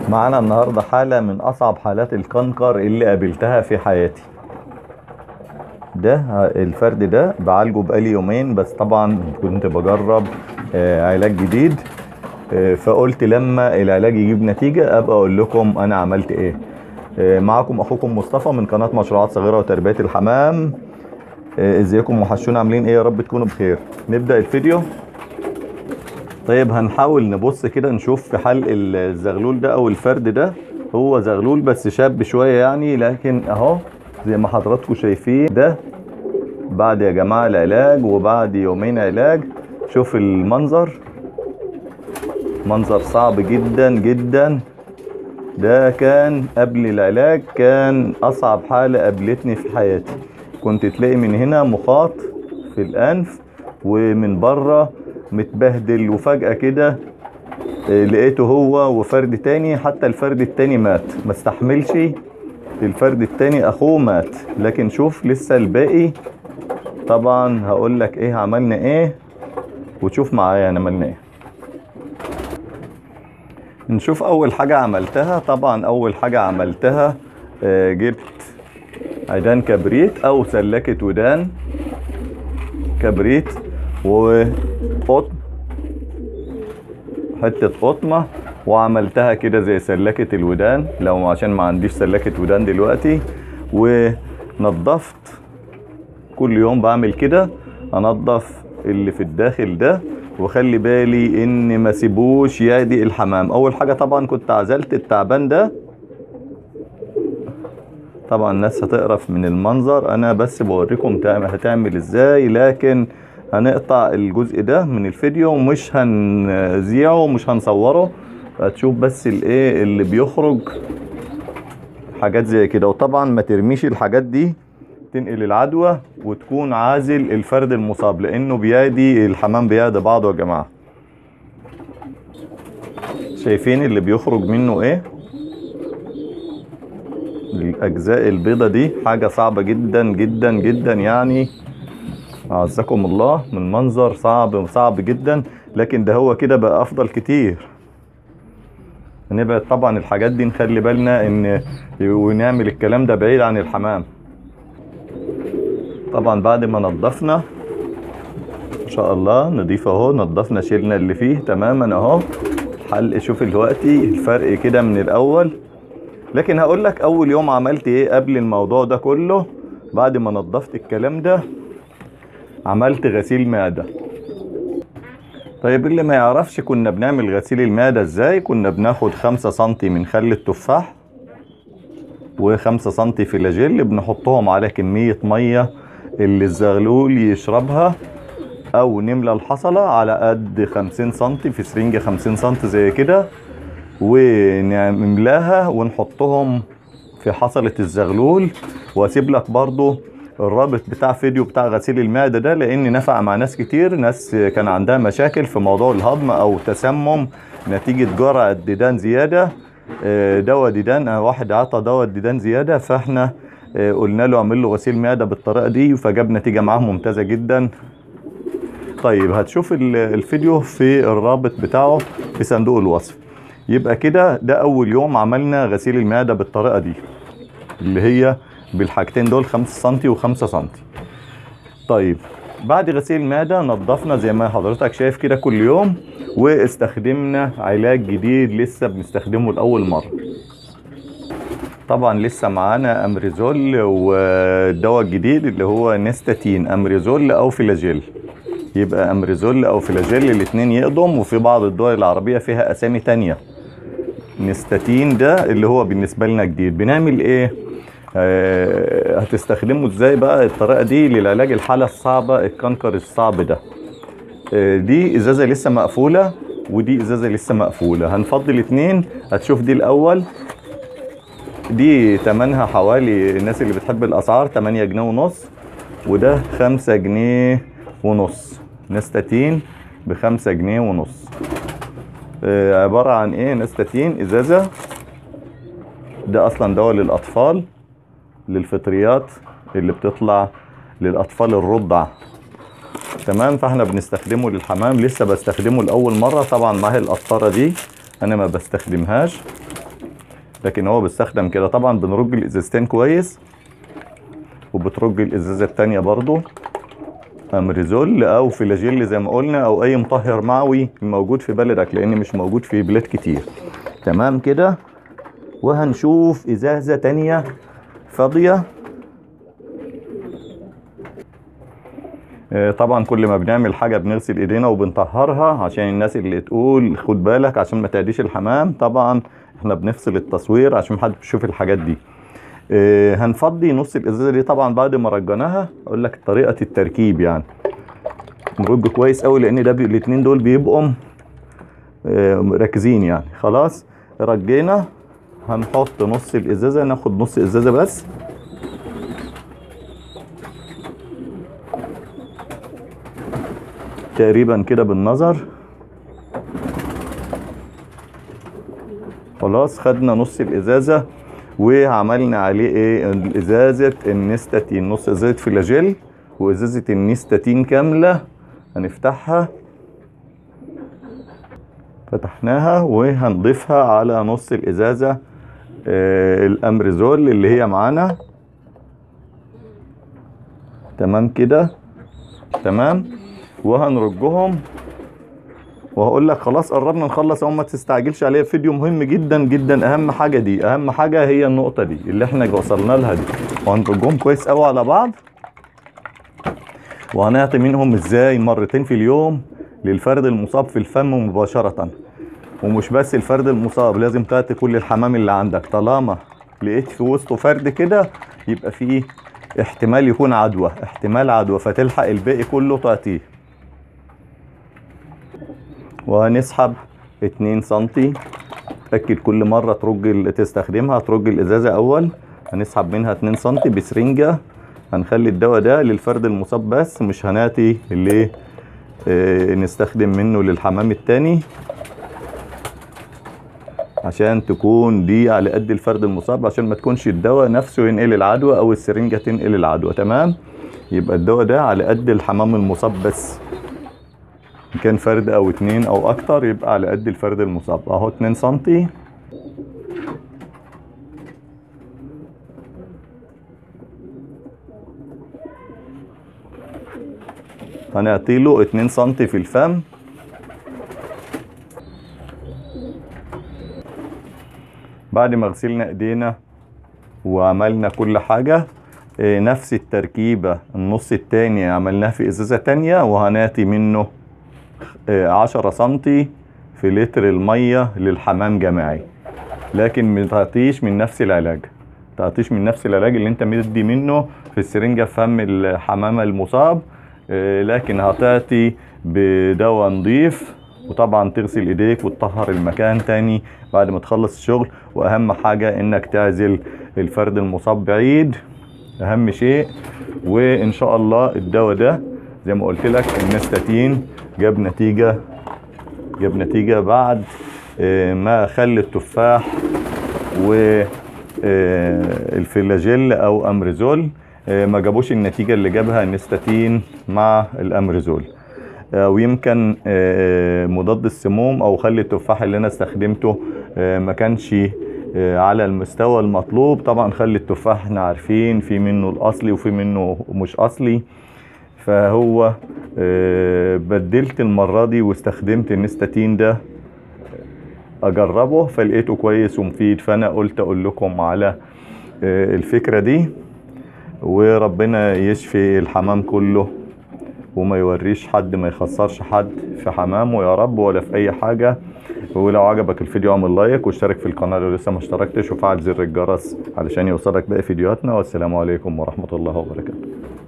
معانا النهاردة حالة من أصعب حالات الكنكر اللي قابلتها في حياتي ده الفرد ده بعالجه بقالي يومين بس طبعا كنت بجرب آه، علاج جديد آه، فقلت لما العلاج يجيب نتيجة أبقى أقول لكم أنا عملت إيه آه، معاكم أخوكم مصطفى من قناة مشروعات صغيرة وتربية الحمام آه، ازيكم وحشونا عاملين ايه يا رب تكونوا بخير نبدأ الفيديو طيب هنحاول نبص كده نشوف في حلق الزغلول ده او الفرد ده هو زغلول بس شاب شوية يعني لكن اهو زي ما حضراتكم شايفين ده بعد يا جماعة العلاج وبعد يومين علاج شوف المنظر منظر صعب جدا جدا ده كان قبل العلاج كان اصعب حالة قابلتني في حياتي كنت تلاقي من هنا مخاط في الانف ومن بره متبهدل وفجأة كده آه، لقيته هو وفرد تاني حتى الفرد التاني مات ما استحملش الفرد التاني اخوه مات لكن شوف لسه الباقي طبعا هقول لك ايه عملنا ايه وتشوف معايا انا عملنا ايه نشوف اول حاجة عملتها طبعا اول حاجة عملتها آه، جبت عيدان كبريت او سلكة ودان كبريت وقطن حتة قطمة وعملتها كده زي سلكة الودان لو عشان ما عنديش سلكة ودان دلوقتي ونضفت كل يوم بعمل كده انضف اللي في الداخل ده وخلي بالي ان ما سيبوش يعدي الحمام اول حاجة طبعا كنت عزلت التعبان ده طبعا الناس هتقرف من المنظر انا بس بوريكم تعمل هتعمل ازاي لكن هنقطع الجزء ده من الفيديو مش هنذيعه مش هنصوره هتشوف بس الايه اللي بيخرج حاجات زي كده وطبعا ما ترميش الحاجات دي تنقل العدوى وتكون عازل الفرد المصاب لانه بيادي الحمام بيادي بعضه يا جماعه شايفين اللي بيخرج منه ايه الاجزاء البيضة دي حاجة صعبة جدا جدا جدا يعني اعزكم الله من منظر صعب صعب جدا لكن ده هو كده بقى افضل كتير نبعد طبعا الحاجات دي نخلي بالنا ان ونعمل الكلام ده بعيد عن الحمام طبعا بعد ما نضفنا ان شاء الله نضيف اهو نضفنا شيلنا اللي فيه تماما اهو حلق شوف دلوقتي الفرق كده من الاول لكن هقول لك اول يوم عملت ايه قبل الموضوع ده كله بعد ما نضفت الكلام ده عملت غسيل معدة طيب اللي ما يعرفش كنا بنعمل غسيل المعدة ازاي كنا بناخد خمسة سنتي من خل التفاح وخمسة سنتي فلاجيل بنحطهم على كمية مية اللي الزغلول يشربها او نملى الحصلة على قد خمسين سنتي في سرنجة خمسين سنتي زي كده ونملاها ونحطهم في حصلة الزغلول واسيب لك برضو الرابط بتاع فيديو بتاع غسيل المعدة ده لان نفع مع ناس كتير ناس كان عندها مشاكل في موضوع الهضم او تسمم نتيجة جرعة ديدان زيادة آه، دواء ديدان آه، واحد عطى دواء ديدان زيادة فاحنا آه، قلنا له اعمل له غسيل معدة بالطريقة دي فجاب نتيجة معاه ممتازة جدا طيب هتشوف ال- الفيديو في الرابط بتاعه في صندوق الوصف يبقى كده ده اول يوم عملنا غسيل المعدة بالطريقة دي اللي هي بالحاجتين دول 5 سنتي و5 سنتي طيب بعد غسيل المعدة نظفنا زي ما حضرتك شايف كده كل يوم واستخدمنا علاج جديد لسه بنستخدمه لأول مرة طبعا لسه معانا امريزول والدواء الجديد اللي هو نستاتين امريزول او فلاجيل يبقى امريزول او فلاجيل الاتنين يقضم وفي بعض الدول العربية فيها اسامي تانية نستاتين ده اللي هو بالنسبة لنا جديد بنعمل ايه آه هتستخدمه ازاي بقى الطريقة دي للعلاج الحالة الصعبة الكنكر الصعب ده آه دي ازازة لسه مقفولة ودي ازازة لسه مقفولة هنفضل اتنين هتشوف دي الاول دي تمنها حوالي الناس اللي بتحب الاسعار 8 جنيه ونص وده 5 جنيه ونص نستاتين بخمسة جنيه ونص آه، عبارة عن ايه نستاتين ازازة ده اصلا دواء للاطفال للفطريات اللي بتطلع للاطفال الرضع تمام فاحنا بنستخدمه للحمام لسه بستخدمه لاول مرة طبعا معايا القطرة دي انا ما بستخدمهاش لكن هو بيستخدم كده طبعا بنرج الازازتين كويس وبترج الازازه التانية برضو امريزول او فلاجيل زي ما قلنا او اي مطهر معوي موجود في بلدك لان مش موجود في بلاد كتير تمام كده وهنشوف ازازه تانية فاضيه آه، طبعا كل ما بنعمل حاجه بنغسل ايدينا وبنطهرها عشان الناس اللي تقول خد بالك عشان ما تعديش الحمام طبعا احنا بنفصل التصوير عشان محدش يشوف الحاجات دي آه، هنفضي نص الازازه دي طبعا بعد ما رجناها اقول لك طريقه التركيب يعني نرج كويس قوي لان ده بي- الاتنين دول بيبقوا آه، مركزين يعني خلاص رجينا هنحط نص الازازه ناخد نص ازازه بس تقريبا كده بالنظر خلاص خدنا نص الازازه وعملنا عليه ايه ازازه النستاتين نص ازازه فلاجيل وازازه النستاتين كامله هنفتحها فتحناها وهنضيفها على نص الازازه آه الامريزول اللي هي معانا تمام كده تمام وهنرجهم وهقول لك خلاص قربنا نخلص اهو ما تستعجلش عليها فيديو مهم جدا جدا اهم حاجه دي اهم حاجه هي النقطه دي اللي احنا وصلنا لها دي وهنرجهم كويس قوي على بعض وهنعطي منهم ازاي مرتين في اليوم للفرد المصاب في الفم مباشره ومش بس الفرد المصاب لازم تعطي كل الحمام اللي عندك طالما لقيت في وسطه فرد كده يبقى فيه احتمال يكون عدوى احتمال عدوى فتلحق الباقي كله تعطيه وهنسحب 2 سنتي تأكد كل مرة ترج ال- تستخدمها ترج الإزازة أول هنسحب منها 2 سنتي بسرنجة هنخلي الدواء ده للفرد المصاب بس مش هناتي اللي آه، نستخدم منه للحمام التاني عشان تكون دي على قد الفرد المصاب عشان ما تكونش الدواء نفسه ينقل العدوى او السرنجة تنقل العدوى تمام يبقى الدواء ده على قد الحمام المصاب بس إن كان فرد او اتنين او اكتر يبقى على قد الفرد المصاب اهو 2 سنتي هنعطيله 2 سنتي في الفم بعد ما غسلنا ايدينا وعملنا كل حاجة إيه، نفس التركيبة النص التاني عملناه في ازازة تانية وهناتي منه إيه، عشرة سنتي في لتر المية للحمام جماعي لكن ما تعطيش من نفس العلاج تعطيش من نفس العلاج اللي انت مدي منه في السرنجة في فم الحمامة المصاب إيه، لكن هتعطي بدواء نضيف وطبعا تغسل ايديك وتطهر المكان تاني بعد ما تخلص الشغل واهم حاجة انك تعزل الفرد المصاب بعيد اهم شيء وان شاء الله الدواء ده زي ما قلت لك النستاتين جاب نتيجة جاب نتيجة بعد آه، ما خلي التفاح و آه، الفلاجيل او امريزول آه، ما جابوش النتيجة اللي جابها النستاتين مع الامريزول آه، ويمكن آه، مضاد السموم او خل التفاح اللي انا استخدمته آه، ما كانش آه، على المستوى المطلوب طبعا خل التفاح احنا عارفين في منه الاصلي وفي منه مش اصلي فهو آه، بدلت المرة دي واستخدمت النستاتين ده اجربه فلقيته كويس ومفيد فانا قلت اقول لكم على آه، الفكرة دي وربنا يشفي الحمام كله وما يوريش حد ما يخسرش حد في حمامه يا رب ولا في اي حاجة ولو عجبك الفيديو اعمل لايك واشترك في القناة لو لسه ما اشتركتش وفعل زر الجرس علشان يوصلك باقي فيديوهاتنا والسلام عليكم ورحمة الله وبركاته